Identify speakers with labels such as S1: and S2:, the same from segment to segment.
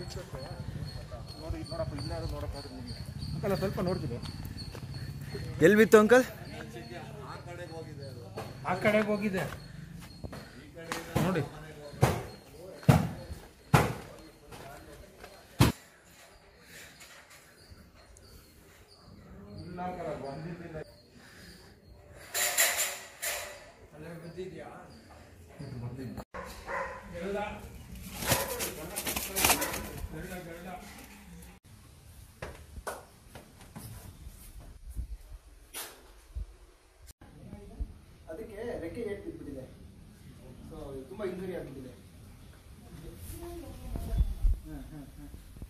S1: ನೋಡಿ ನೋಡಪ್ಪ ಇನ್ನಾರು ನೋಡಪ್ಪ ಅದು ನಿಮಗೆ ಅಂಕಲ್ ಸ್ವಲ್ಪ ನೋಡ್ತೀನಿ
S2: ಎಲ್ಲಿ ಬಿತ್ತು ಅಂಕಲ್
S1: ಆ ಕಡೆಗೆ ಹೋಗಿದೆ ನೋಡಿ
S2: ಅದಕ್ಕೆ ರೆಕ್ಕೆ ಏಟ್ ಬಿಟ್ಬಿಟ್ಟಿದೆ ಸೊ ತುಂಬ ಇಂಜುರಿ ಆಗ್ಬಿಟ್ಟಿದೆ ಹಾಂ ಹಾಂ ಹಾಂ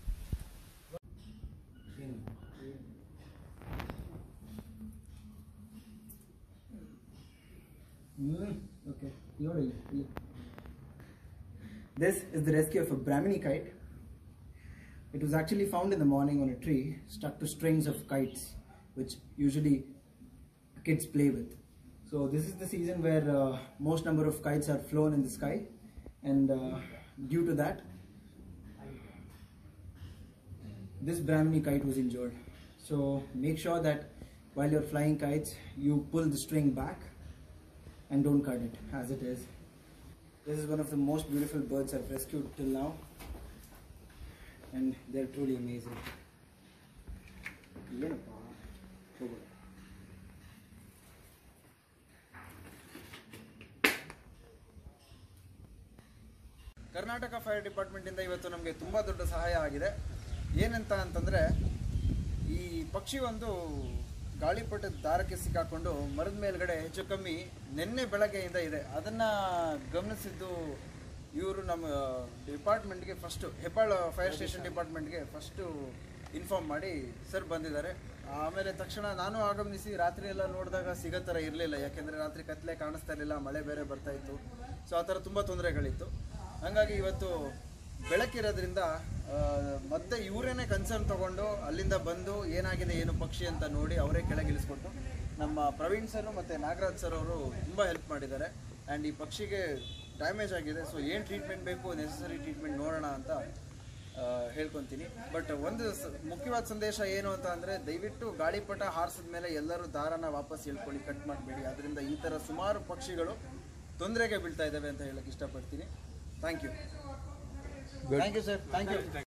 S2: ಓಕೆ ನೋಡಿ ಇಲ್ಲಿ This is the rescue of a Brahmini kite. It was actually found in the morning on a tree, stuck to strings of kites, which usually kids play with. So this is the season where uh, most number of kites are flown in the sky, and uh, due to that, this Brahmini kite was injured. So make sure that while you're flying kites, you pull the string back and don't cut it as it is. This is one of the most beautiful birds I've rescued till now, and they're truly amazing. ಏನಪ್ಪ? ಹೋಗೋಣ. Karnataka fire ಡಿಪಾರ್ಟ್ಮೆಂಟಿಂದ ಇವತ್ತು ನಮಗೆ ತುಂಬ ದೊಡ್ಡ ಸಹಾಯ ಆಗಿದೆ ಏನಂತ ಅಂತಂದರೆ ಈ ಪಕ್ಷಿ ಒಂದು ಗಾಳಿಪಟದ ದಾರಕ್ಕೆ ಸಿಕ್ಕಾಕೊಂಡು ಮರದ ಮೇಲ್ಗಡೆ ಹೆಚ್ಚು ಕಮ್ಮಿ ನಿನ್ನೆ ಬೆಳಗ್ಗೆಯಿಂದ ಇದೆ ಅದನ್ನು ಗಮನಿಸಿದ್ದು ಇವರು ನಮ್ಮ ಡಿಪಾರ್ಟ್ಮೆಂಟ್ಗೆ ಫಸ್ಟು ಹೆಬ್ಬಾಳ ಫೈರ್ ಸ್ಟೇಷನ್ ಡಿಪಾರ್ಟ್ಮೆಂಟ್ಗೆ ಫಸ್ಟು ಇನ್ಫಾರ್ಮ್ ಮಾಡಿ ಸರ್ ಬಂದಿದ್ದಾರೆ ಆಮೇಲೆ ತಕ್ಷಣ ನಾನು ಆಗಮನಿಸಿ ರಾತ್ರಿ ಎಲ್ಲ ನೋಡಿದಾಗ ಸಿಗೋ ಥರ ಇರಲಿಲ್ಲ ಯಾಕೆಂದರೆ ರಾತ್ರಿ ಕತ್ಲೆ ಕಾಣಿಸ್ತಾ ಇರಲಿಲ್ಲ ಮಳೆ ಬೇರೆ ಬರ್ತಾ ಇತ್ತು ಸೊ ಆ ಥರ ತುಂಬ ತೊಂದರೆಗಳಿತ್ತು ಹಾಗಾಗಿ ಇವತ್ತು ಬೆಳಕಿರೋದ್ರಿಂದ ಆ, ಮತ್ತೆ ಇವರೇನೆ ಕನ್ಸರ್ನ್ ತಗೊಂಡು ಅಲ್ಲಿಂದ ಬಂದು ಏನಾಗಿದೆ ಏನು ಪಕ್ಷಿ ಅಂತ ನೋಡಿ ಅವರೇ ಕೆಳಗೆ ಇಳಿಸ್ಕೊಟ್ಟು ನಮ್ಮ ಪ್ರವೀಣ್ ಸರ್ ಮತ್ತು ನಾಗರಾಜ್ ಸರ್ ಅವರು ತುಂಬ ಹೆಲ್ಪ್ ಮಾಡಿದ್ದಾರೆ ಆ್ಯಂಡ್ ಈ ಪಕ್ಷಿಗೆ ಡ್ಯಾಮೇಜ್ ಆಗಿದೆ ಸೊ ಏನು ಟ್ರೀಟ್ಮೆಂಟ್ ಬೇಕು ನೆಸಸರಿ ಟ್ರೀಟ್ಮೆಂಟ್ ನೋಡೋಣ ಅಂತ ಆ, ಹೇಳ್ಕೊತೀನಿ ಬಟ್ ಒಂದು ಸ- ಮುಖ್ಯವಾದ ಸಂದೇಶ ಏನು ಅಂತ ಅಂದರೆ ದಯವಿಟ್ಟು ಗಾಳಿಪಟ ಹಾರಿಸಿದ ಮೇಲೆ ಎಲ್ಲರೂ ದಾರನ ವಾಪಸ್ ಹೇಳ್ಕೊಳ್ಳಿ ಕಟ್ ಮಾಡಬೇಡಿ ಅದರಿಂದ ಈ ಥರ ಸುಮಾರು ಪಕ್ಷಿಗಳು ತೊಂದರೆಗೆ ಬೀಳ್ತಾ ಇದ್ದಾವೆ ಅಂತ ಹೇಳಕ್ಕೆ ಇಷ್ಟಪಡ್ತೀನಿ thank you thank you sir thank you